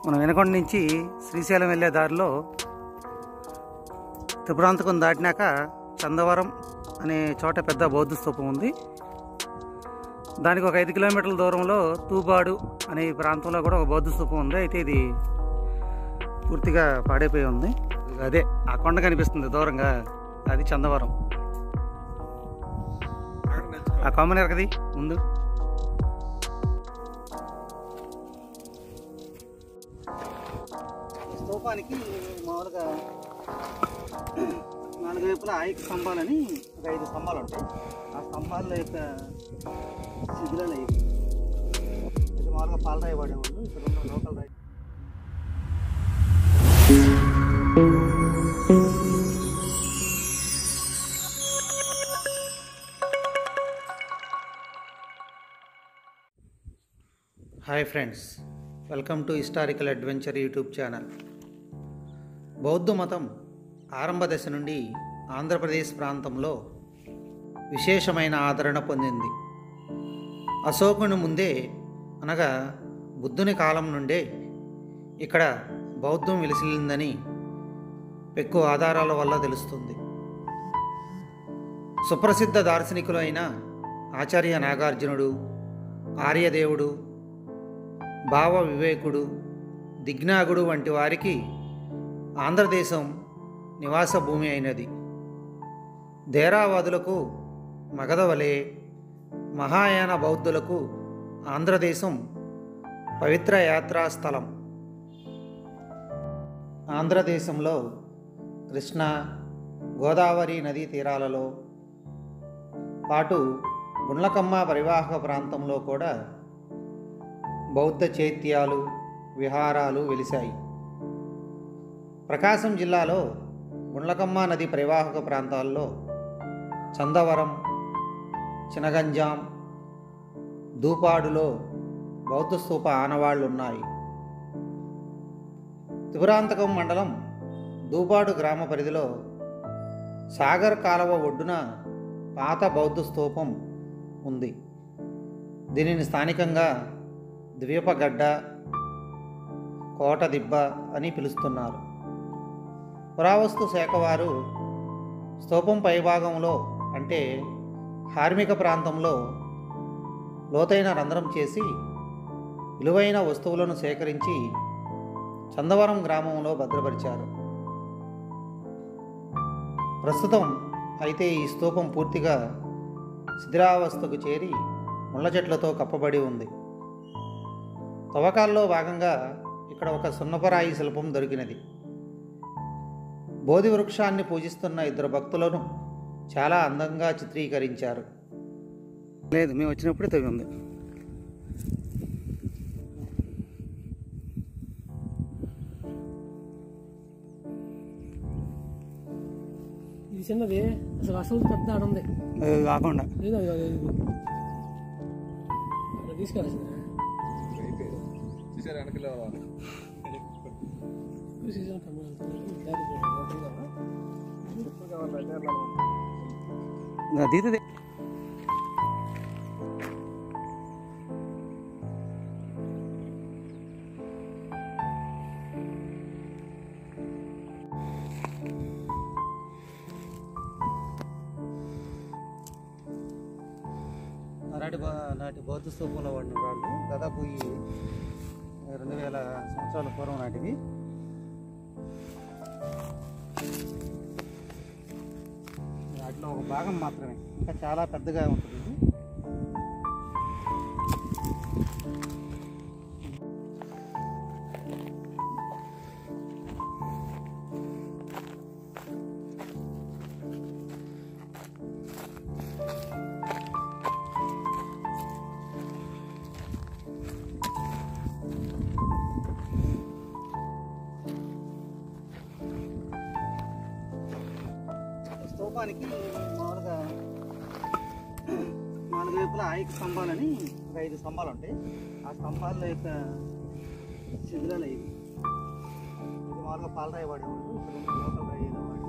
మనం వెనకొండ నుంచి శ్రీశైలం వెళ్ళే దారిలో త్రిపురాంతకం దాటినాక చందవరం అనే చోట పెద్ద బౌద్ధ స్తూపం ఉంది దానికి ఒక ఐదు కిలోమీటర్ల దూరంలో తూబాడు అనే ప్రాంతంలో కూడా ఒక బౌద్ధ స్తూపం ఉంది అయితే ఇది పూర్తిగా పాడైపోయి ఉంది అదే ఆ కొండ కనిపిస్తుంది దూరంగా అది చందవరం ఆ కొమ్మని ఎరగది ముందు ఈ స్తూపానికి మామూలుగా నాలుగు వైపులా ఐదు స్తంభాలని ఒక ఐదు స్తంభాలు ఉంటాయి ఆ స్తంభాల యొక్క శిథిలాలు ఇవి ఇది మామూలుగా పాలరాయి వాడేవాళ్ళు ఇక్కడ ఉన్న లోకల్ రాయి hi friends welcome to historical adventure YouTube channel బౌద్ధ మతం ఆరంభ దశ నుండి ఆంధ్రప్రదేశ్ ప్రాంతంలో విశేషమైన ఆదరణ పొందింది అశోకుని ముందే అనగా బుద్ధుని కాలం నుండే ఇక్కడ బౌద్ధం విలసిల్లిందని ఎక్కువ ఆధారాల వల్ల తెలుస్తుంది సుప్రసిద్ధ దార్శనికులు అయిన ఆచార్య నాగార్జునుడు ఆర్యదేవుడు భావ వివేకుడు దిగ్నాగుడు వంటి వారికి ఆంధ్రదేశం నివాస భూమి అయినది దేరావాదులకు మగధ వలె మహాయాన బౌద్ధులకు ఆంధ్రదేశం పవిత్ర యాత్రా స్థలం ఆంధ్రదేశంలో కృష్ణా గోదావరి నదీ తీరాలలో పాటు గుండ్లకమ్మ పరివాహక ప్రాంతంలో కూడా బౌద్ధ చైత్యాలు విహారాలు వెలిశాయి ప్రకాశం జిల్లాలో గుండ్లకమ్మ నది పరివాహక ప్రాంతాల్లో చందవరం చినగంజాం దూపాడులో బౌద్ధ స్తూప ఆనవాళ్లు ఉన్నాయి త్రిపురాంతకం మండలం దూపాడు గ్రామ పరిధిలో సాగర్ కాలవ ఒడ్డున పాత బౌద్ధ స్తూపం ఉంది దీనిని స్థానికంగా ద్వీపగడ్డ కోట దిబ్బ అని పిలుస్తున్నారు పురావస్తు శాఖ వారు స్తూపం పైభాగంలో అంటే హార్మిక ప్రాంతంలో లోతైన రంధ్రం చేసి విలువైన వస్తువులను సేకరించి చందవరం గ్రామంలో భద్రపరిచారు ప్రస్తుతం అయితే ఈ స్తూపం పూర్తిగా శిథిలావస్థకు చేరి ముళ్ళ చెట్లతో కప్పబడి ఉంది తవ్వకాల్లో భాగంగా ఇక్కడ ఒక సున్నపరాయి శిల్పం దొరికినది బోధి వృక్షాన్ని పూజిస్తున్న ఇద్దరు భక్తులను చాలా అందంగా చిత్రీకరించారు లేదు మేము వచ్చినప్పుడే తవ్వి ఉంది ఇది చిన్నది అసలు అసలు పెద్ద ఆడ ఉంది కాకుండా లేదు అది అది ఇది. అక్కడ తీసుకెళ్ళాల్సింది చూసారు వెనకలో సీజన్ కమ్మలు జాతి పోటీ. దీది నాటి బా- నాటి బౌద్ధ స్తూపంలో వాడిన రాళ్ళు దాదాపు ఈ రెండు వేల సంవత్సరాల పూర్వం నాటివి వాటిలో ఒక భాగం మాత్రమే ఇంకా చాలా పెద్దగా ఉంటుంది ఇది స్తూపానికి మామూలుగా నాలుగు వైపులా ఐదు స్తంభాలని ఒక ఐదు స్తంభాలు ఉంటాయి ఆ స్తంభాల యొక్క శిథిలాలు ఇవి ఇది మామూలుగా పాలరాయి వాడేవాళ్ళు ఇక్కడ ఉన్న లోకల్ రాయి ఏదో వాడేవాళ్ళు